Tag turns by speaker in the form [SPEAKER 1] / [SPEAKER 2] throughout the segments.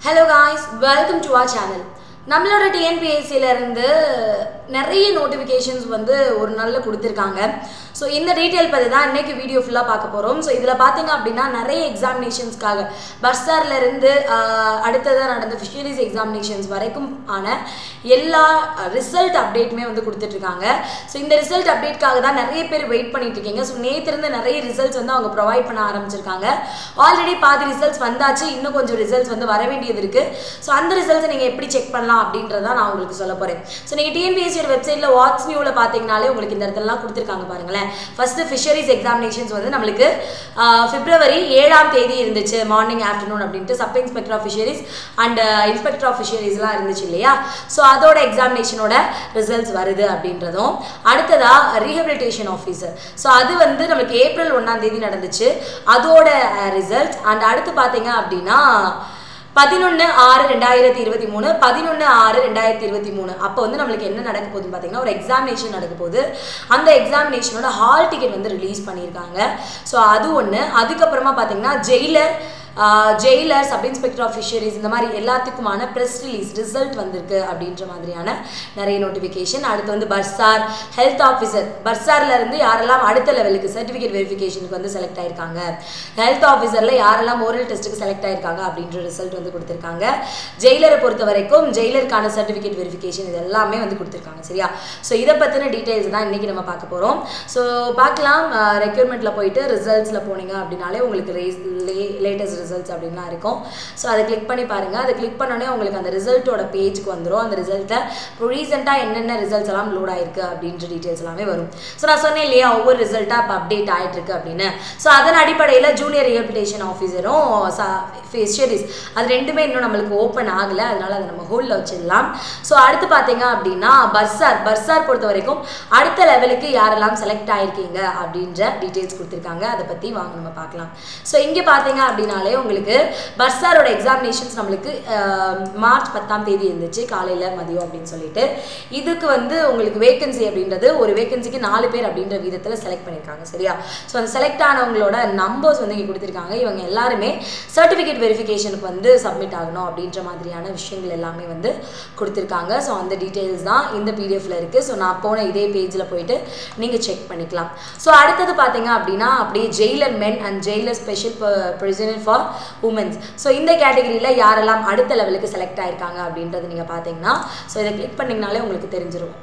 [SPEAKER 1] hello guys welcome to our channel நம்மளோட டிஎன்பிஎஸ்சியில் இருந்து நிறைய நோட்டிஃபிகேஷன்ஸ் வந்து ஒரு நாளில் கொடுத்துருக்காங்க ஸோ இந்த டீட்டெயில் பற்றி தான் இன்றைக்கி வீடியோ ஃபுல்லாக பார்க்க போகிறோம் ஸோ இதில் பார்த்தீங்க அப்படின்னா நிறைய எக்ஸாமினேஷன்ஸ்க்காக பஸ்ஸாரில் இருந்து அடுத்ததாக நடந்த ஃபிஷரிஸ் எக்ஸாமினேஷன்ஸ் வரைக்கும் ஆன எல்லா ரிசல்ட் அப்டேட்டுமே வந்து கொடுத்துட்ருக்காங்க ஸோ இந்த ரிசல்ட் அப்டேட்காக தான் நிறைய பேர் வெயிட் பண்ணிட்டு இருக்கீங்க ஸோ நேற்றிருந்து நிறைய ரிசல்ட்ஸ் வந்து அவங்க ப்ரொவைட் பண்ண ஆரம்பிச்சிருக்காங்க ஆல்ரெடி பாதி ரிசல்ட்ஸ் வந்தாச்சு இன்னும் கொஞ்சம் ரிசல்ட்ஸ் வந்து வர வேண்டியது இருக்குது ஸோ அந்த ரிசல்ட்ஸை நீங்கள் எப்படி செக் பண்ணலாம் அப்படின்றத நான் உங்களுக்கு சொல்ல போகிறேன் ஸோ நீங்கள் டிஎன்பிஎஸ்சியோட வெப்சைட்டில் வாட்ஸ் நியூவில் பார்த்தீங்கனாலே உங்களுக்கு இந்த இடத்துலலாம் கொடுத்துருக்காங்க பாருங்களேன் ஃபஸ்ட்டு ஃபிஷரிஸ் எக்ஸாமினேஷன்ஸ் வந்து நம்மளுக்கு பிப்ரவரி ஏழாம் தேதி இருந்துச்சு மார்னிங் ஆஃப்டர்நூன் அப்படின்ட்டு sub inspector of fisheries and inspector of ஃபிஷரிஸ்லாம் இருந்துச்சு இல்லையா ஸோ அதோட எக்ஸாமினேஷனோட ரிசல்ட்ஸ் வருது அப்படின்றதும் அடுத்ததாக ரீஹபிலிட்டேஷன் ஆஃபீஸர் ஸோ அது வந்து நம்மளுக்கு ஏப்ரல் ஒன்றாம் தேதி நடந்துச்சு அதோட ரிசல்ட் அண்ட் அடுத்து பார்த்தீங்க அப்படின்னா பதினொன்று ஆறு ரெண்டாயிரத்தி இருபத்தி மூணு பதினொன்று ஆறு ரெண்டாயிரத்தி இருபத்தி மூணு அப்போ வந்து நம்மளுக்கு என்ன நடக்க போகுதுன்னு பார்த்தீங்கன்னா ஒரு எக்ஸாமினேஷன் நடக்க போகுது அந்த எக்ஸாமினேஷனோட ஹால் டிக்கெட் வந்து ரிலீஸ் பண்ணியிருக்காங்க ஸோ அது ஒன்று அதுக்கப்புறமா பார்த்தீங்கன்னா jailer jailer sub inspector of fisheries இந்த மாதிரி எல்லாத்துக்குமான ப்ரெஸ் ரிலீஸ் ரிசல்ட் வந்திருக்கு அப்படின்ற மாதிரியான நிறைய நோட்டிஃபிகேஷன் அடுத்து வந்து பர்சார் ஹெல்த் ஆஃபீஸர் பர்சார்ல இருந்து யாரெல்லாம் அடுத்த லெவலுக்கு சர்டிஃபிகேட் வெரிஃபிகேஷனுக்கு வந்து செலக்ட் ஆயிருக்காங்க ஹெல்த் ஆஃபீஸரில் யாரெல்லாம் ஓரல் டெஸ்ட்டுக்கு செலக்ட் ஆயிருக்காங்க அப்படின்ற ரிசல்ட் வந்து கொடுத்துருக்காங்க ஜெயிலரை பொறுத்த வரைக்கும் ஜெயிலருக்கான சர்டிஃபிகேட் வெரிஃபிகேஷன் இது எல்லாமே வந்து கொடுத்துருக்காங்க சரியா ஸோ இதை பற்றின டீட்டெயில்ஸ் தான் இன்றைக்கி நம்ம பார்க்க போகிறோம் ஸோ பார்க்கலாம் ரெக்யூர்மெண்ட்டில் போயிட்டு ரிசல்ட்ஸில் போனீங்க அப்படின்னாலே உங்களுக்கு லேட்டஸ்ட் ரிசல்ட்ஸ் அப்படின்லாம் இருக்கும் ஸோ அதை கிளிக் பண்ணி பாருங்கள் அதை கிளிக் பண்ணோடனே உங்களுக்கு அந்த ரிசல்ட்டோட பேஜுக்கு வந்துடும் அந்த ரிசல்ட்டை இப்போ ரீசெண்டாக என்னென்ன ரிசல்ட்ஸ் எல்லாம் லோட் ஆயிருக்கு அப்படின்ற டீட்டெயில்ஸ் எல்லாமே வரும் ஸோ நான் சொன்னேன் இல்லையா ஒவ்வொரு ரிசல்ட்டாக இப்போ அப்டேட் ஆகிட்டு இருக்கு அப்படின்னு ஸோ அதன் அடிப்படையில் ஜூனியர் ரிஹபிலிட்டேஷன் ஆஃபீஸரும் ஃபிஷரிஸ் அது ரெண்டுமே இன்னும் நம்மளுக்கு ஓப்பன் ஆகலை அதனால அதை நம்ம ஹோல்டில் வச்சிடலாம் ஸோ அடுத்து பார்த்தீங்க அப்படின்னா பர்சார் பர்சார் பொறுத்த வரைக்கும் அடுத்த லெவலுக்கு யாரெல்லாம் செலக்ட் ஆயிருக்கீங்க அப்படின்ற டீட்டெயில்ஸ் கொடுத்துருக்காங்க அதை பற்றி வாங்க நம்ம பார்க்கலாம் ஸோ இங்கே பார்த்தீங்க அப்படின்னாலே உங்களுக்கு பர்சாரோட எக்ஸாமினேஷன்ஸ் நம்மளுக்கு மார்ச் பத்தாம் தேதி இருந்துச்சு காலையில் மதியம் அப்படின்னு சொல்லிட்டு இதுக்கு வந்து உங்களுக்கு வேகன்சி அப்படின்றது ஒரு வேகன்சிக்கு நாலு பேர் அப்படின்ற விதத்தில் செலக்ட் பண்ணியிருக்காங்க சரியா ஸோ அந்த செலக்ட் ஆனவங்களோட நம்பர்ஸ் வந்து இங்கே கொடுத்துருக்காங்க இவங்க எல்லாருமே சர்டிஃபிகேட் வெரிஃபிகேஷனுக்கு வந்து சப்மிட் ஆகணும் அப்படின்ற மாதிரியான விஷயங்கள் எல்லாமே வந்து கொடுத்துருக்காங்க ஸோ அந்த டீட்டெயில்ஸ் தான் இந்த பிடிஎஃப்ல இருக்குது ஸோ நான் போன இதே பேஜில் போயிட்டு நீங்கள் செக் பண்ணிக்கலாம் ஸோ அடுத்தது பார்த்தீங்க அப்படின்னா அப்படியே jailer men and jailer special prisoner for womens so இந்த கேட்டகரியில் யாரெல்லாம் அடுத்த லெவலுக்கு செலக்ட் ஆயிருக்காங்க அப்படின்றது நீங்கள் பார்த்தீங்கன்னா ஸோ இதை கிளிக் பண்ணிங்கனாலே உங்களுக்கு தெரிஞ்சிடும்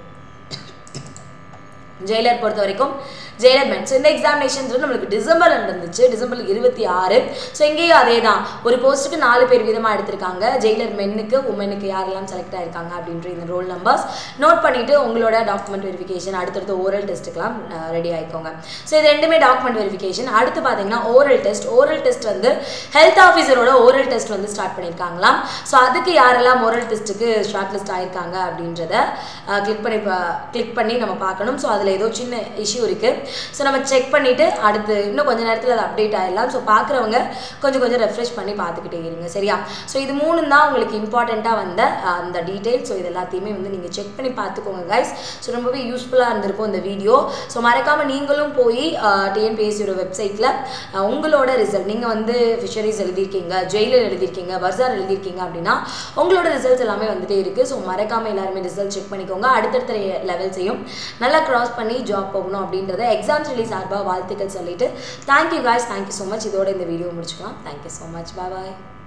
[SPEAKER 1] ஜெயிலர் பொறுத்த வரைக்கும் ஜெயிலர் மென் ஸோ இந்த எக்ஸாமினேஷன்ஸ் வந்து நம்மளுக்கு டிசம்பர் நடந்துச்சு டிசம்பர் இருபத்தி ஆறு ஸோ இங்கேயும் அதே தான் ஒரு போஸ்ட்டுக்கு நாலு பேர் விதமாக எடுத்திருக்காங்க ஜெயிலர் மென்னுக்கு உமனுக்கு யாரெல்லாம் செலக்ட் ஆயிருக்காங்க அப்படின்ற இந்த ரோல் நம்பர்ஸ் நோட் பண்ணிவிட்டு உங்களோட டாக்குமெண்ட் வெரிஃபிகேஷன் அடுத்தடுத்து ஓரல் டெஸ்ட்டுக்கெலாம் ரெடி ஆகிக்கோங்க ஸோ இது ரெண்டுமே டாக்குமெண்ட் வெரிஃபிகேஷன் அடுத்து பார்த்தீங்கன்னா ஓரல் டெஸ்ட் ஓரல் டெஸ்ட் வந்து ஹெல்த் ஆஃபீஸரோட ஓரல் டெஸ்ட் வந்து ஸ்டார்ட் பண்ணியிருக்காங்களாம் ஸோ அதுக்கு யாரெல்லாம் ஓரல் டெஸ்ட்டுக்கு ஷார்ட் லிஸ்ட் ஆயிருக்காங்க அப்படின்றத கிளிக் பண்ணி கிளிக் பண்ணி நம்ம பார்க்கணும் ஸோ அதில் ஏதோ சின்ன இஷ்யூ இருக்குது ஸோ நம்ம செக் பண்ணிவிட்டு அடுத்து இன்னும் கொஞ்சம் நேரத்தில் அது அப்டேட் ஆகிடலாம் ஸோ பார்க்குறவங்க கொஞ்சம் கொஞ்சம் ரெஃப்ரெஷ் பண்ணி பார்த்துக்கிட்டே இருங்க சரியா ஸோ இது மூணு தான் உங்களுக்கு இம்பார்ட்டண்ட்டாக வந்த அந்த டீட்டெயில்ஸ் ஸோ இது எல்லாத்தையுமே வந்து நீங்கள் செக் பண்ணி பார்த்துக்கோங்க கைஸ் ஸோ ரொம்பவே யூஸ்ஃபுல்லாக இருந்திருக்கும் இந்த வீடியோ ஸோ மறக்காமல் நீங்களும் போய் டிஎன்பிஎஸ்சியோட வெப்சைட்டில் உங்களோட ரிசல்ட் நீங்கள் வந்து ஃபிஷரிஸ் எழுதியிருக்கீங்க ஜெயிலர் எழுதியிருக்கீங்க பர்சார் எழுதியிருக்கீங்க அப்படின்னா உங்களோட ரிசல்ட்ஸ் எல்லாமே வந்துட்டே இருக்குது ஸோ மறக்காமல் எல்லாருமே ரிசல்ட் செக் பண்ணிக்கோங்க அடுத்தடுத்த லெவல்ஸையும் நல்லா க்ராஸ் பண்ணி ஜாப் போகணும் அப்படின்றத எக்ஸாம்ஸ் ரிலீஸ் சார்பாக வாழ்த்துக்கள் சொல்லிட்டு thank you guys thank you so much இதோட இந்த வீடியோ முடிச்சுக்கலாம் தேங்க்யூ ஸோ மச் பாய் பாய்